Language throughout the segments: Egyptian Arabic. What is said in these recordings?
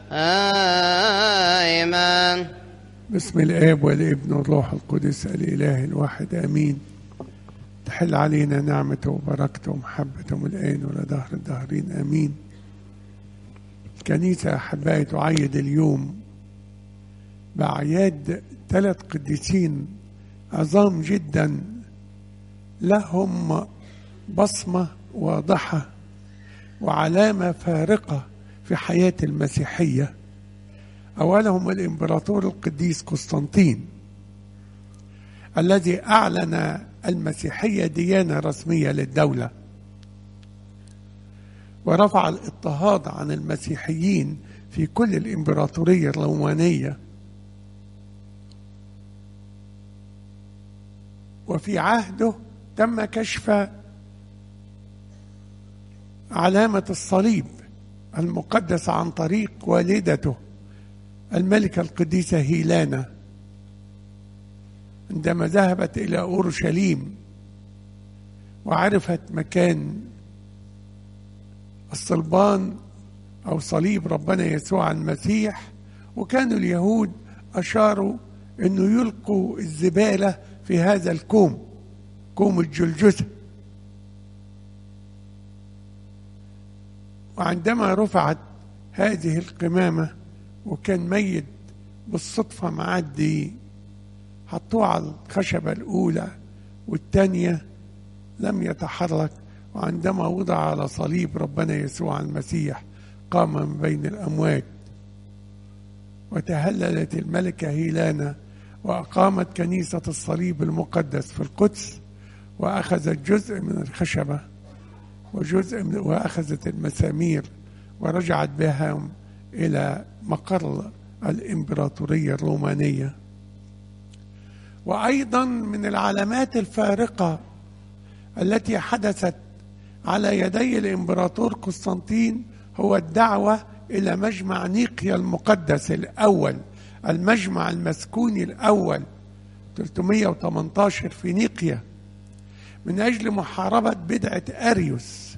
آمين بسم الآب والابن والروح القدس الإله الواحد آمين تحل علينا نعمته وبركته ومحبته من الآن ولدهر الدهرين آمين الكنيسة أحبائي تعيد اليوم بأعياد ثلاث قديسين عظام جدا لهم بصمة واضحة وعلامة فارقة في حياة المسيحية أولهم الإمبراطور القديس قسطنطين الذي أعلن المسيحية ديانة رسمية للدولة ورفع الاضطهاد عن المسيحيين في كل الإمبراطورية الرومانية وفي عهده تم كشف علامة الصليب المقدس عن طريق والدته الملكة القديسة هيلانا عندما ذهبت إلى أورشليم وعرفت مكان الصلبان أو صليب ربنا يسوع المسيح وكانوا اليهود أشاروا أنه يلقوا الزبالة في هذا الكوم كوم الجلجثة وعندما رفعت هذه القمامة وكان ميت بالصدفة معدي حطوه على الخشبة الأولى والثانية لم يتحرك وعندما وضع على صليب ربنا يسوع المسيح قام من بين الأموات وتهللت الملكة هيلانا وأقامت كنيسة الصليب المقدس في القدس وأخذت جزء من الخشبة وجزء من وأخذت المسامير ورجعت بهم إلى مقر الإمبراطورية الرومانية وأيضا من العلامات الفارقة التي حدثت على يدي الإمبراطور قسطنطين هو الدعوة إلى مجمع نيقيا المقدس الأول المجمع المسكوني الأول 318 في نيقيا من أجل محاربة بدعة أريوس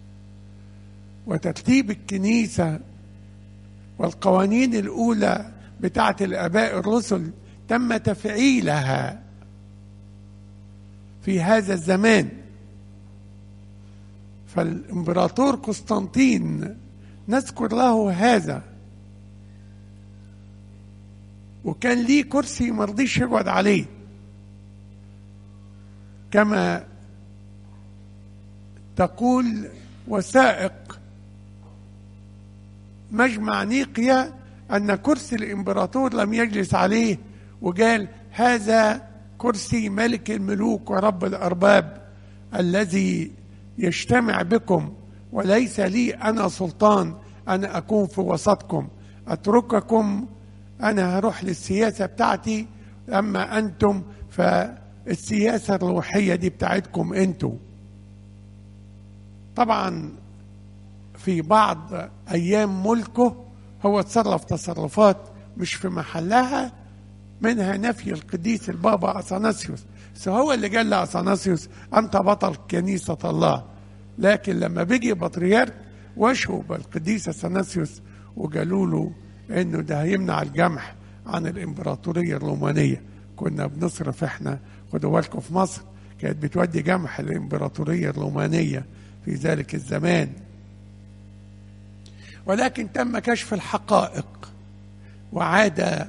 وترتيب الكنيسة والقوانين الأولى بتاعة الآباء الرسل تم تفعيلها في هذا الزمان فالإمبراطور قسطنطين نذكر له هذا وكان ليه كرسي مرضيش يقعد عليه كما تقول وثائق مجمع نيقيا أن كرسي الإمبراطور لم يجلس عليه وقال هذا كرسي ملك الملوك ورب الأرباب الذي يجتمع بكم وليس لي أنا سلطان أن أكون في وسطكم أترككم أنا هروح للسياسة بتاعتي أما أنتم فالسياسة الروحية دي بتاعتكم أنتم طبعا في بعض أيام ملكه هو تصرف تصرفات مش في محلها منها نفي القديس البابا أثناسيوس هو اللي قال لأثناسيوس أنت بطل كنيسة الله لكن لما بيجي بطريرك وشوا بالقديس أثناسيوس وقالوا له انه ده هيمنع الجمح عن الامبراطوريه الرومانيه كنا بنصرف احنا خدوا بالكم في مصر كانت بتودي جمح الامبراطوريه الرومانيه في ذلك الزمان ولكن تم كشف الحقائق وعاد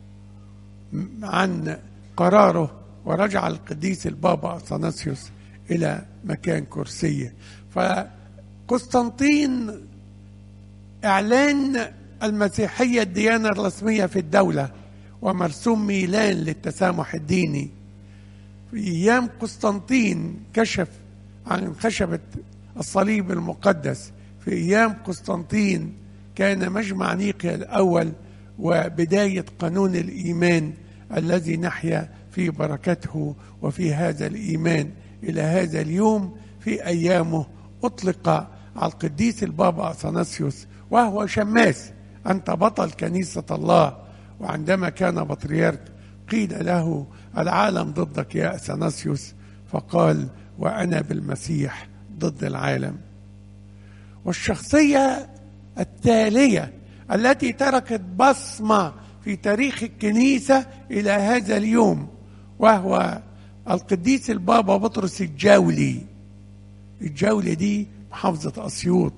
عن قراره ورجع القديس البابا اثناسيوس الى مكان كرسيه فقسطنطين اعلان المسيحيه الديانه الرسميه في الدوله ومرسوم ميلان للتسامح الديني في ايام قسطنطين كشف عن خشبه الصليب المقدس في ايام قسطنطين كان مجمع نيقيا الاول وبدايه قانون الايمان الذي نحيا في بركته وفي هذا الايمان الى هذا اليوم في ايامه اطلق على القديس البابا اثناسيوس وهو شماس انت بطل كنيسه الله وعندما كان بطريرك قيل له العالم ضدك يا اثناسيوس فقال وانا بالمسيح ضد العالم والشخصيه التاليه التي تركت بصمة في تاريخ الكنيسة إلى هذا اليوم وهو القديس البابا بطرس الجولي الجولي دي محافظة أسيوط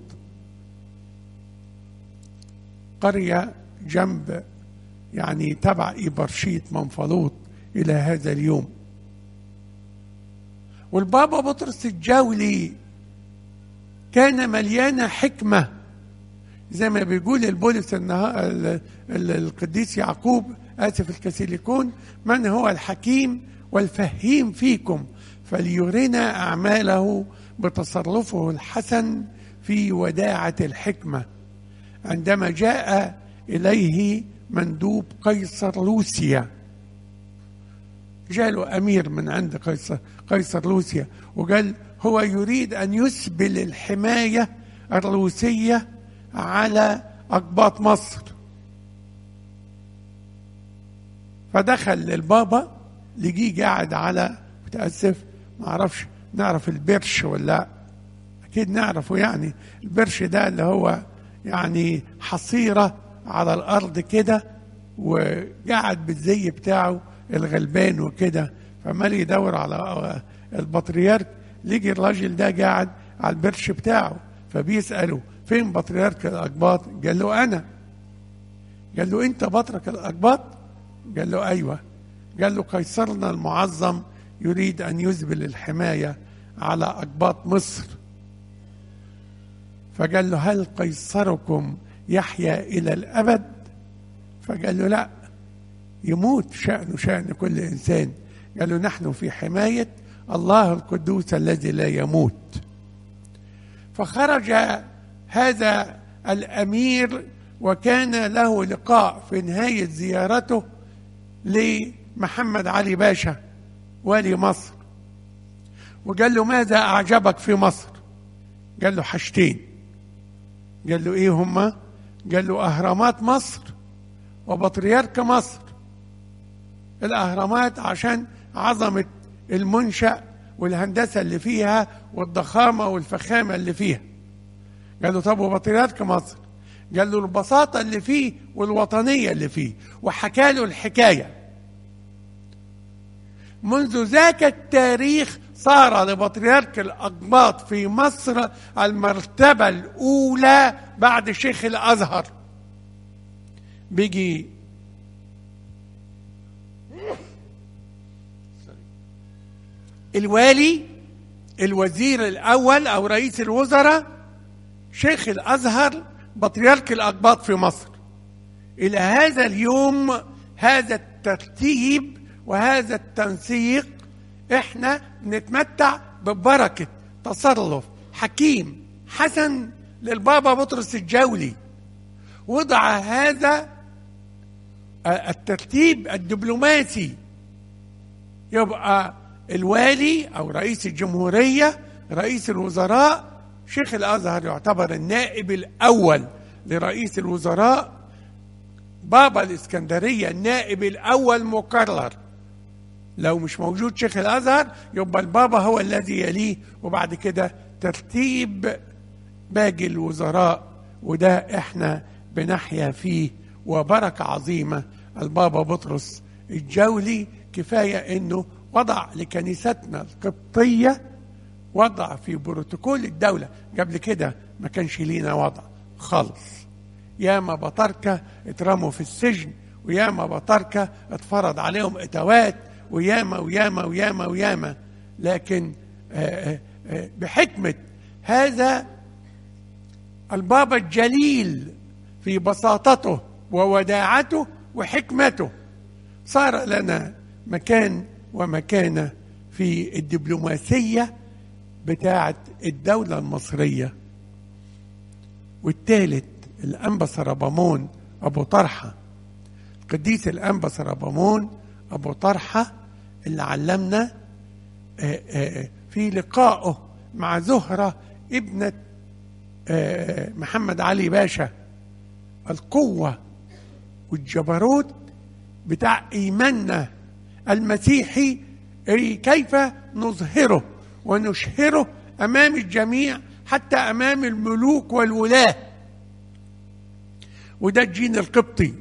قرية جنب يعني تبع إبرشيت منفلوط إلى هذا اليوم والبابا بطرس الجولي كان مليان حكمة زي ما بيقول البولس النها... ال- ال- القديس يعقوب آسف الكسيليكون من هو الحكيم والفهيم فيكم فليرنا أعماله بتصرفه الحسن في وداعة الحكمة عندما جاء إليه مندوب قيصر لوسيا جاله أمير من عند قيصر, قيصر لوسيا وقال هو يريد أن يسبل الحماية الروسية على أقباط مصر فدخل للبابا لقيه قاعد على متأسف ما اعرفش نعرف البرش ولا لا اكيد نعرفه يعني البرش ده اللي هو يعني حصيرة على الارض كده وقاعد بالزي بتاعه الغلبان وكده فمال يدور على البطريرك لقي الراجل ده قاعد على البرش بتاعه فبيسأله فين بطريرك الأقباط قال له أنا قال له أنت بطرك الأقباط قال له أيوة قال له قيصرنا المعظم يريد أن يزبل الحماية على أقباط مصر فقال له هل قيصركم يحيا إلى الأبد فقال له لا يموت شأنه شأن كل إنسان قال له نحن في حماية الله القدوس الذي لا يموت فخرج هذا الأمير وكان له لقاء في نهاية زيارته لمحمد علي باشا والي مصر وقال له ماذا أعجبك في مصر قال له حاجتين قال له إيه هما قال له أهرامات مصر وبطريرك مصر الأهرامات عشان عظمة المنشأ والهندسة اللي فيها والضخامة والفخامة اللي فيها قال له طب وبطريرك مصر قال له البساطة اللي فيه والوطنية اللي فيه وحكى له الحكاية منذ ذاك التاريخ صار لبطريرك الأقباط في مصر المرتبة الأولى بعد شيخ الأزهر بيجي الوالي الوزير الأول أو رئيس الوزراء شيخ الأزهر بطريرك الأقباط في مصر إلى هذا اليوم هذا الترتيب وهذا التنسيق احنا نتمتع ببركة تصرف حكيم حسن للبابا بطرس الجولي وضع هذا الترتيب الدبلوماسي يبقى الوالي او رئيس الجمهوريه رئيس الوزراء شيخ الازهر يعتبر النائب الاول لرئيس الوزراء بابا الاسكندريه النائب الاول مكرر لو مش موجود شيخ الازهر يبقى البابا هو الذي يليه وبعد كده ترتيب باقي الوزراء وده احنا بنحيا فيه وبركه عظيمه البابا بطرس الجولي كفايه انه وضع لكنيستنا القبطيه وضع في بروتوكول الدوله قبل كده ما كانش لينا وضع خالص ياما بطاركه اترموا في السجن وياما بطاركه اتفرض عليهم اتوات وياما وياما وياما وياما لكن آآ آآ بحكمه هذا البابا الجليل في بساطته ووداعته وحكمته صار لنا مكان ومكانه في الدبلوماسيه بتاعه الدوله المصريه والثالث الانبا سربامون ابو طرحه القديس الانبا سربامون ابو طرحه اللي علمنا في لقائه مع زهره ابنه محمد علي باشا القوه والجبروت بتاع ايماننا المسيحي كيف نظهره ونشهره امام الجميع حتى امام الملوك والولاه وده الجين القبطي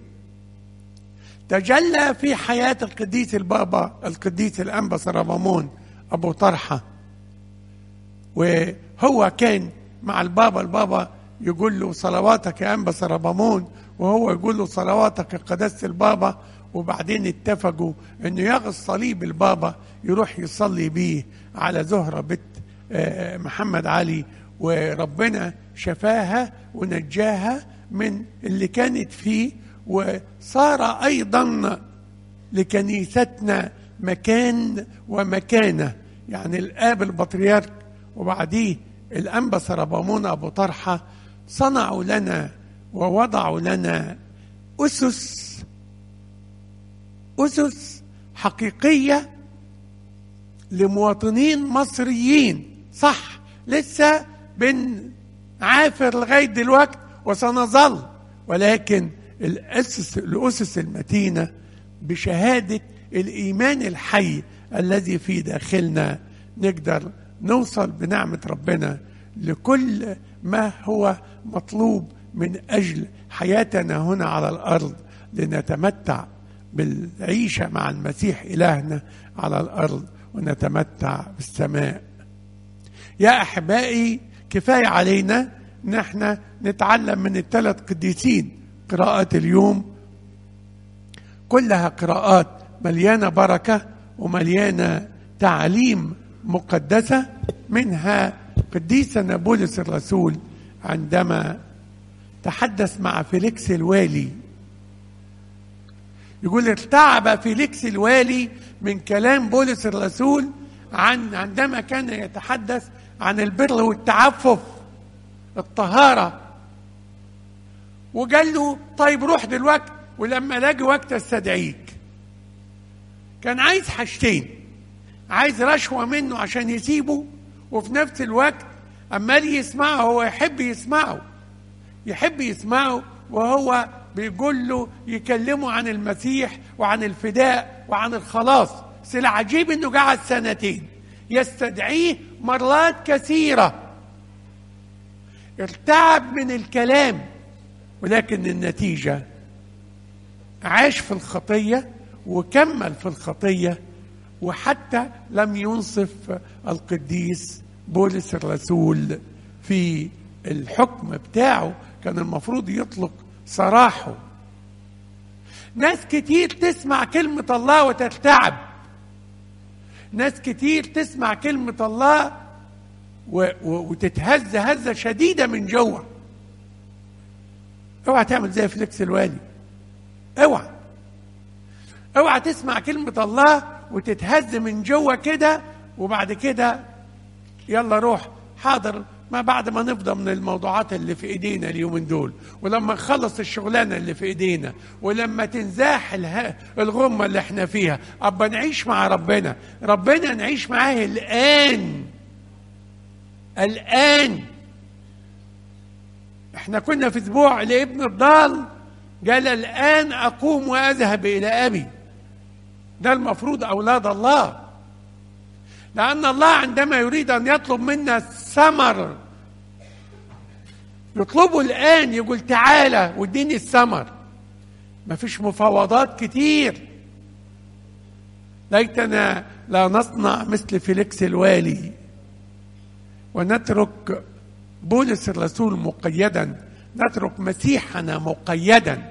تجلى في حياة القديس البابا القديس الأنبا سربامون أبو طرحة وهو كان مع البابا البابا يقول له صلواتك يا أنبا سربامون وهو يقول له صلواتك يا قداسة البابا وبعدين اتفقوا انه ياخذ صليب البابا يروح يصلي بيه على زهرة بنت محمد علي وربنا شفاها ونجاها من اللي كانت فيه وصار ايضا لكنيستنا مكان ومكانه يعني الاب البطريرك وبعديه الانبا سربامون ابو طرحه صنعوا لنا ووضعوا لنا اسس اسس حقيقيه لمواطنين مصريين صح لسه بنعافر لغايه دلوقتي وسنظل ولكن الاسس الاسس المتينه بشهاده الايمان الحي الذي في داخلنا نقدر نوصل بنعمه ربنا لكل ما هو مطلوب من اجل حياتنا هنا على الارض لنتمتع بالعيشه مع المسيح الهنا على الارض ونتمتع بالسماء يا احبائي كفايه علينا ان احنا نتعلم من الثلاث قديسين قراءات اليوم كلها قراءات مليانه بركه ومليانه تعليم مقدسه منها قديسنا بولس الرسول عندما تحدث مع فيليكس الوالي يقول ارتعب فيليكس الوالي من كلام بولس الرسول عن عندما كان يتحدث عن البر والتعفف الطهارة وقال له طيب روح دلوقتي ولما الاقي وقت استدعيك كان عايز حاجتين عايز رشوة منه عشان يسيبه وفي نفس الوقت عمال يسمعه هو يحب يسمعه يحب يسمعه وهو بيقول له يكلمه عن المسيح وعن الفداء وعن الخلاص بس العجيب انه قعد سنتين يستدعيه مرات كثيره ارتعب من الكلام ولكن النتيجه عاش في الخطيه وكمل في الخطيه وحتى لم ينصف القديس بولس الرسول في الحكم بتاعه كان المفروض يطلق سراحه ناس كتير تسمع كلمة الله وترتعب ناس كتير تسمع كلمة الله و... و... وتتهز هزة شديدة من جوه اوعى تعمل زي فليكس الوالي اوعى اوعى تسمع كلمة الله وتتهز من جوه كده وبعد كده يلا روح حاضر ما بعد ما نفضى من الموضوعات اللي في ايدينا اليومين دول ولما نخلص الشغلانه اللي في ايدينا ولما تنزاح اله- الغمه اللي احنا فيها ابقى نعيش مع ربنا ربنا نعيش معاه الان الان احنا كنا في اسبوع لابن الضال قال الان اقوم واذهب الى ابي ده المفروض اولاد الله لأن الله عندما يريد أن يطلب منا الثمر يطلبه الآن يقول تعالى واديني الثمر مفيش مفاوضات كتير ليتنا لا نصنع مثل فيليكس الوالي ونترك بولس الرسول مقيدا نترك مسيحنا مقيدا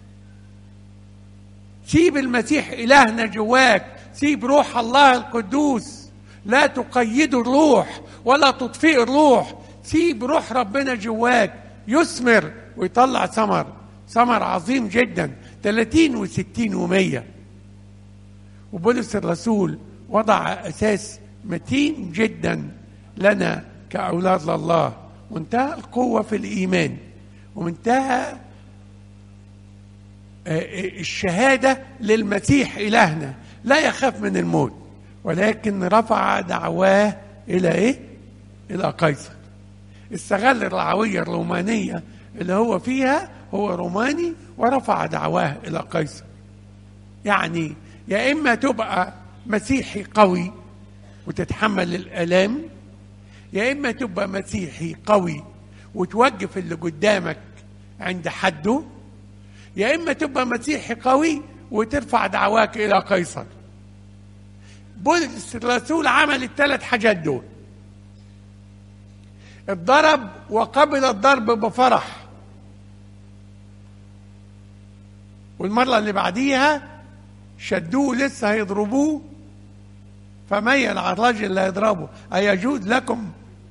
سيب المسيح إلهنا جواك سيب روح الله القدوس لا تقيد الروح ولا تطفئ الروح سيب روح ربنا جواك يثمر ويطلع ثمر ثمر عظيم جدا 30 و60 و100 وبولس الرسول وضع اساس متين جدا لنا كاولاد لله منتهى القوه في الايمان ومنتهى الشهاده للمسيح الهنا لا يخاف من الموت ولكن رفع دعواه الى ايه؟ الى قيصر. استغل الرعويه الرومانيه اللي هو فيها هو روماني ورفع دعواه الى قيصر. يعني يا اما تبقى مسيحي قوي وتتحمل الالام يا اما تبقى مسيحي قوي وتوقف اللي قدامك عند حده يا اما تبقى مسيحي قوي وترفع دعواك الى قيصر بولس الرسول عمل الثلاث حاجات دول اتضرب وقبل الضرب بفرح والمرة اللي بعديها شدوه لسه هيضربوه فميل على الراجل اللي هيضربه أيجوز لكم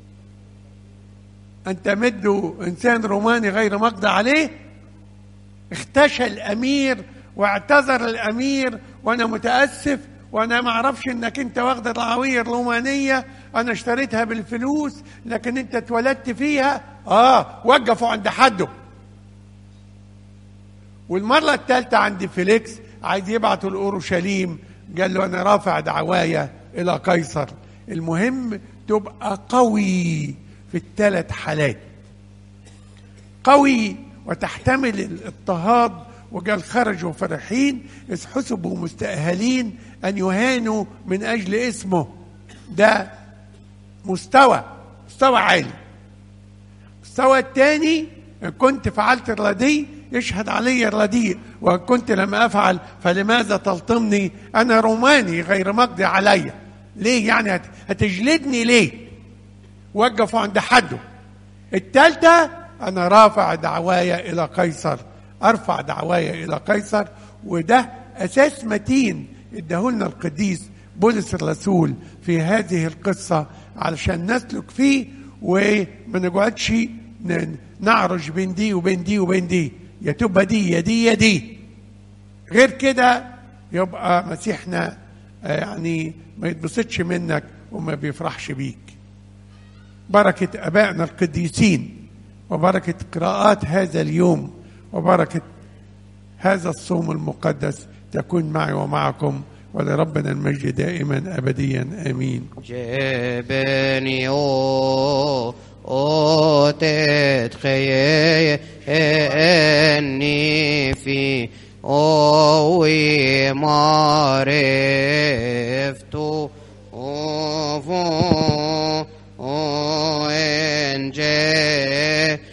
أن تمدوا إنسان روماني غير مقضى عليه اختشى الأمير واعتذر الأمير وأنا متأسف وأنا ما أعرفش إنك أنت واخد الرعوية الرومانية أنا اشتريتها بالفلوس لكن أنت اتولدت فيها آه وقفوا عند حده والمرة الثالثة عند فيليكس عايز يبعته لأورشليم قال له أنا رافع دعوايا إلى قيصر المهم تبقى قوي في الثلاث حالات قوي وتحتمل الاضطهاد وقال خرجوا فرحين إذ حسبوا مستأهلين أن يهانوا من أجل اسمه ده مستوى مستوى عالي المستوى الثاني إن كنت فعلت الردي يشهد علي الرديء وإن كنت لم أفعل فلماذا تلطمني أنا روماني غير مقضي علي ليه يعني هت- هتجلدني ليه وقفوا عند حده الثالثة أنا رافع دعوايا إلى قيصر أرفع دعوايا إلى قيصر وده أساس متين ادهولنا القديس بولس الرسول في هذه القصة علشان نسلك فيه وما نقعدش ن- نعرج بين دي وبين دي وبين دي يا تبقى دي يا دي يا دي غير كده يبقى مسيحنا آه، يعني ما يتبسطش منك وما بيفرحش بيك بركة أبائنا القديسين وبركة قراءات هذا اليوم وبركة هذا الصوم المقدس تكون معي ومعكم ولربنا المجد دائما أبديا آمين جبني او او تتخيي اني في او معرفتو او